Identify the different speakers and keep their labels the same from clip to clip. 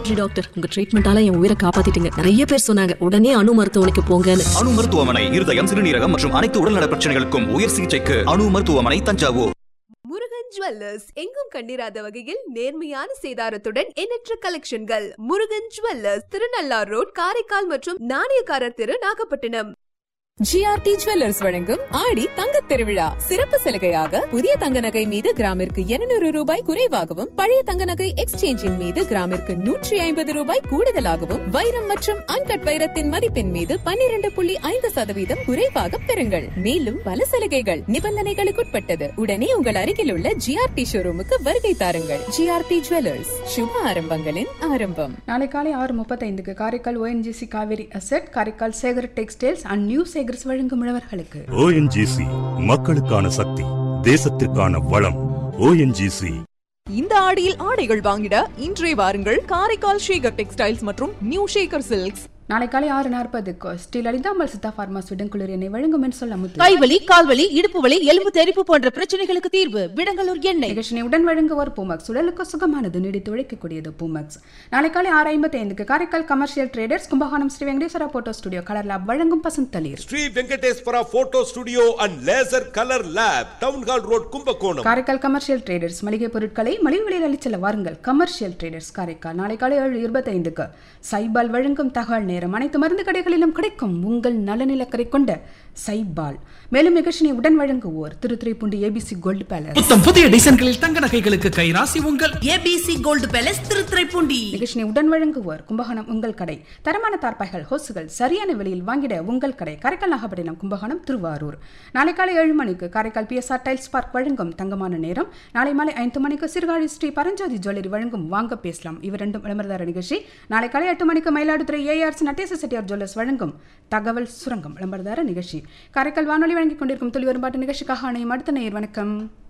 Speaker 1: நன்றி டாக்டர் உங்க ட்ரீட்மெண்டால என் உயிரை காப்பாத்திட்டீங்க நிறைய பேர் சொன்னாங்க உடனே அணு மருத்துவமனைக்கு போங்கன்னு
Speaker 2: அணு மருத்துவமனை இருதயம் சிறுநீரகம் மற்றும் அனைத்து உடல்நல பிரச்சனைகளுக்கும் உயர் சிகிச்சைக்கு அணு மருத்துவமனை தஞ்சாவூர்
Speaker 3: முருகன் ஜுவல்லர்ஸ் எங்கும் கண்டிராத வகையில் நேர்மையான சேதாரத்துடன் எண்ணற்ற கலெக்ஷன்கள் முருகன் ஜுவல்லர்ஸ் திருநள்ளார் ரோட் காரைக்கால் மற்றும் நாணயக்காரர் தெரு நாகப்பட்டினம்
Speaker 4: ஜிஆர்டி ஜுவல்லர்ஸ் வழங்கும் ஆடி தங்கத் திருவிழா சிறப்பு சலுகையாக புதிய தங்க நகை மீது கிராமிற்கு 200 ரூபாய் குறைவாகவும் பழைய தங்க நகை எக்ஸ்சேஞ்சின் மீது கிராமிற்கு நூற்றி ஐம்பது ரூபாய் கூடுதலாகவும் வைரம் மற்றும் அன்கட் வைரத்தின் மதிப்பின் மீது 12.5% புள்ளி ஐந்து சதவீதம் குறைவாக பெறுங்கள் மேலும் பல சலுகைகள் நிபந்தனைகளுக்குட்பட்டது உடனே உங்கள் அருகில் உள்ள ஜிஆர்டி ஷோரூமுக்கு வருகை தாருங்கள் ஜிஆர்டி ஜுவல்லர்ஸ் சுப ஆரம்பங்களின் ஆரம்பம்
Speaker 5: நாளை காலை ஆறு முப்பத்தைந்துக்கு Karaikal ONGC Cauvery asset Karaikal Sekar textiles and new Sekars வழங்கும் உழவர்களுக்கு
Speaker 6: ஓஎன்ஜிசி மக்களுக்கான சக்தி தேசத்திற்கான வளம் ஓஎன்ஜிசி
Speaker 7: இந்த ஆடியில் ஆடைகள் வாங்கிட இன்றே வாருங்கள் காரைக்கால் ஷேகர் டெக்ஸ்டைல்ஸ் மற்றும் நியூ ஷேகர் சில்க்ஸ்
Speaker 5: நாளை காலை ஆறு நாற்பதுக்கு ஸ்ரீ லலிதாம்பாள் சித்தா பார்மாஸ் விடங்குளிர் என்னை வழங்கும் என்று சொல்ல முத்து
Speaker 8: கைவலி கால்வலி இடுப்பு வலி எலும்பு தெறிப்பு போன்ற பிரச்சனைகளுக்கு தீர்வு விடங்கலூர் எண்ணெய்
Speaker 5: நிகழ்ச்சியை உடன் வழங்குவோர் பூமக்ஸ் உடலுக்கு சுகமானது நீடித்து உழைக்கக்கூடியது பூமக்ஸ் நாளை காலை ஆறு ஐம்பத்தி ஐந்துக்கு Karaikal commercial traders Kumbakonam Sri Venkateswara photo studio colour lab வழங்கும் பசந்த் தளிர்
Speaker 9: Sri Venkateswara photo studio and laser colour lab town hall road Kumbakonam
Speaker 5: Karaikal commercial traders மளிகை பொருட்களை மலிவு விலையில் அளிச்சல வாருங்கள் கமர்ஷியல் ட்ரேடர்ஸ் காரைக்கால் நாளை காலை ஏழு இருபத்தைந்துக்கு சைபால் வழங்கும் தகவல் நேரம் அனைத்து மருந்து கடைகளிலும் கிடைக்கும் உங்கள் நலநிலக்கரை கொண்ட சைபால் மேலும் நிகழ்ச்சியை உடன் வழங்குவோர் திருத்துறைப்பூண்டி ஏபிசி கோல்டு பேலஸ்
Speaker 10: புத்தம் புதிய டிசைன்களில் தங்க நகைகளுக்கு கைராசி உங்கள்
Speaker 8: ஏபிசி கோல்டு பேலஸ் திருத்துறைப்பூண்டி
Speaker 5: நிகழ்ச்சியை உடன் வழங்குவோர் கும்பகோணம் உங்கள் கடை தரமான தார்பாய்கள் ஹோசுகள் சரியான விலையில் வாங்கிட உங்கள் கடை காரைக்கால் நாகப்பட்டினம் கும்பகோணம் திருவாரூர் நாளை காலை ஏழு மணிக்கு காரைக்கால் பிஎஸ்ஆர் டைல்ஸ் பார்க் வழங்கும் தங்கமான நேரம் நாளை மாலை ஐந்து மணிக்கு சிறுகாழி ஸ்ரீ பரஞ்சோதி ஜுவல்லரி வழங்கும் வாங்க பேசலாம் இவரெண்டும் விளம்பரதார நிகழ்ச்சி நாளை காலை எட்டு மணிக்கு மயிலாடுதுறை ஏஆர்ஸ் நட்டேச செட்டியார் ஜுவல்லர்ஸ் வழங்கும் தகவல் சுரங்கம் விளம்பரதார நிகழ்ச்சி காரைக்கால் வானொலி வழங்கிக் கொண்டிருக்கும் துளி வரும்பாட்டு நிகழ்ச்சிக்காக அணையும் அடுத்த நேயர் வணக்கம்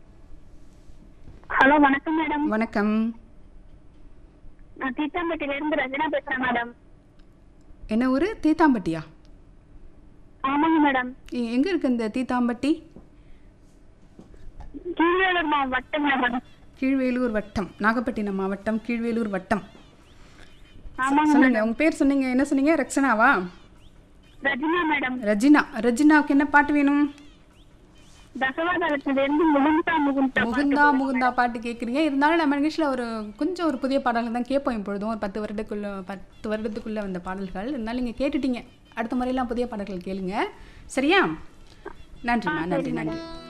Speaker 11: ஹலோ வணக்கம் மேடம்
Speaker 5: வணக்கம்
Speaker 11: நான் தீத்தாம்பட்டியில இருந்து ரஜினா பேசுறேன் மேடம்
Speaker 5: என்ன ஊரு தீத்தாம்பட்டியா
Speaker 11: ஆமாங்க மேடம்
Speaker 5: எ- எங்க இருக்கு இந்த தீத்தாம்பட்டி
Speaker 11: கீழூர் மாவட்டம் மேடம்
Speaker 5: கீழ்வேலூர் வட்டம் நாகப்பட்டினம் மாவட்டம் கீழ்வேலூர் வட்டம்
Speaker 11: ஆமாங்க
Speaker 5: சொல்லுங்க உங்க பேர் சொன்னீங்க என்ன சொன்னீங்க ரக்ஷனாவா
Speaker 11: ரஜினா மேடம்
Speaker 5: ரஜினா ரஜினாவுக்கு என்ன பாட்டு வேணும்
Speaker 11: தசவாதளத்துல இருந்து முகுந்தா முகுந்தா
Speaker 5: முகுந்தா முகுந்தா பாட்டு கேட்குறீங்க இருந்தாலும் நம்ம நிகழ்ச்சியில் ஒரு கொஞ்சம் ஒரு புதிய பாடல்கள் தான் கேட்போம் இப்பொழுதும் ஒரு பத்து வருடத்துக்குள்ள பத்து வருடத்துக்குள்ள வந்த பாடல்கள் இருந்தாலும் நீங்கள் கேட்டுட்டீங்க அடுத்த முறையெல்லாம் புதிய பாடல்கள் கேளுங்க சரியா நன்றிம்மா நன்றி நன்றி